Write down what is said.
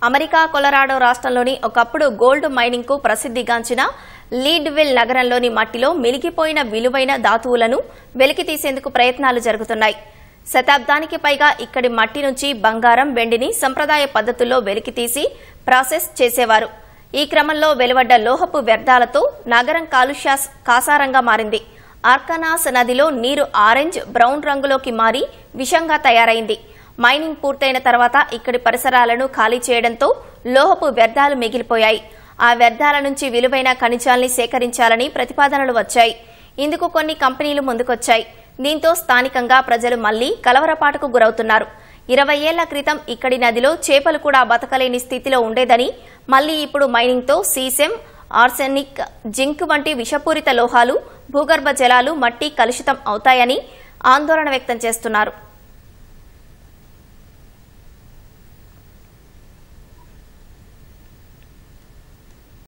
America Colorado రాష్ట్రంలోని ఒకప్పుడు gold mining కు ప్రసిద్ధిగాంచిన లీడ్విల్ నగరంలోని మట్టిలో మిలిగిపోయిన విలువైన ధాతువులను వెలికి తీసేందుకు ప్రయత్నాలు జరుగుతున్నాయి శతాబ్దానికి పైగా ఇక్కడి మట్టి నుంచి బంగారం వెండిని సంప్రదాయ పద్ధతుల్లో వెలికితీసి ప్రాసెస్ చేసేవారు ఈ క్రమంలో వెలువడ్డ లోహపు వ్యర్థాలతో నగరం కాలుష్య కాసారంగా మారింది ఆర్కనాస్ నదిలో నీరు ఆరెంజ్ బ్రౌన్ రంగులోకి మారి విషంగా తయారైంది మైనింగ్ పూర్తయిన తర్వాత ఇక్కడి పరిసరాలను ఖాళీ చేయడంతో లోహపు వ్యర్థాలు మిగిలిపోయాయి ఆ వ్యర్థాల నుంచి విలువైన ఖనిజాల్ని సేకరించాలని ప్రతిపాదనలు వచ్చాయి ఇందుకు కొన్ని కంపెనీలు ముందుకొచ్చాయి దీంతో స్థానికంగా ప్రజలు మళ్లీ కలవరపాటుకు గురవుతున్నారు ఇరవై ఏళ్ల క్రితం ఇక్కడి నదిలో చేపలు కూడా బతకలేని స్థితిలో ఉండేదని మళ్లీ ఇప్పుడు మైనింగ్తో సీసెం ఆర్సెనిక్ జింక్ వంటి విషపూరిత లోహాలు భూగర్భ జలాలు మట్టి కలుషితం అవుతాయని ఆందోళన వ్యక్తం చేస్తున్నారు